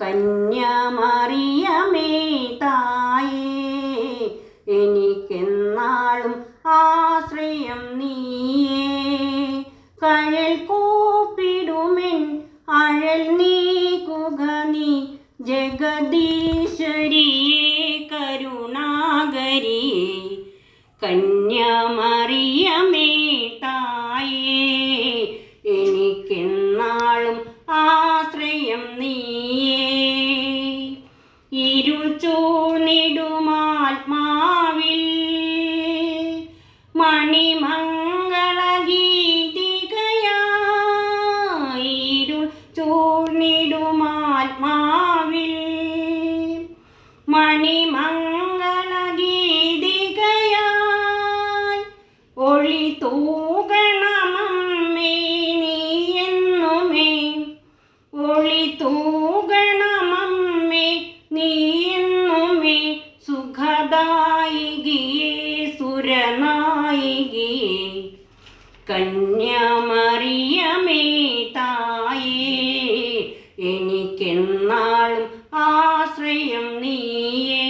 കന്യമറിയമേ തായേ എനിക്കെന്നാളും ആശ്രയം നീയേ കഴൽ കൂപ്പിടുമെൻ അഴൽ നീക്കുക നീ ജഗദീശ്വരിയേ കരുണാകരിയേ കന്യമറിയമേ തായേ എനിക്കെന്നാളും ആശ്രയം നീയേ ഇരുൾ ചൂർന്നിടുമാത്മാവിൽ മണിമംഗളഗീതികയായി ഇരുൾ ചൂർന്നിടുമാത്മാവിൽ മണിമംഗളഗീതികയായി ഒളി തൂകണമമ്മേ നീ എന്നുമേ ഒളി തൂകണമമ്മേ നീ എന്നുമേ സുഖദായികയേ സുരനായികയേ കന്യമറിയമേ തായേ എനിക്കെന്നാളും ആശ്രയം നീയേ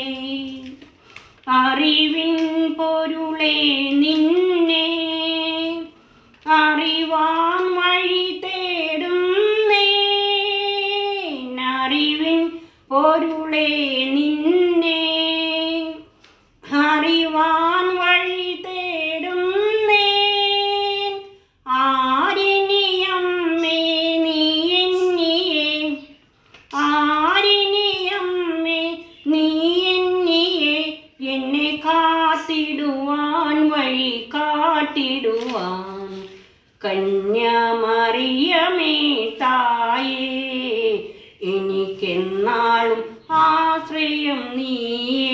അറിവിൻ പൊരുളെ നിന്നെ അറിവാൻ വഴി തേടുന്നേ അറിവിൻ പൊരുളെ നിന്നെ അറിവാൻ വഴി തേടുന്നേ ആരിനിയമ്മേ നീ എന്നിയേ ആരിനിയമ്മേ നീ എന്നിയെ എന്നെ കാത്തിടുവാൻ വഴി കാട്ടിടുവാൻ കന്യമറിയമേ തായേ എനിക്കെന്നാളും ആശ്രയം നീയേ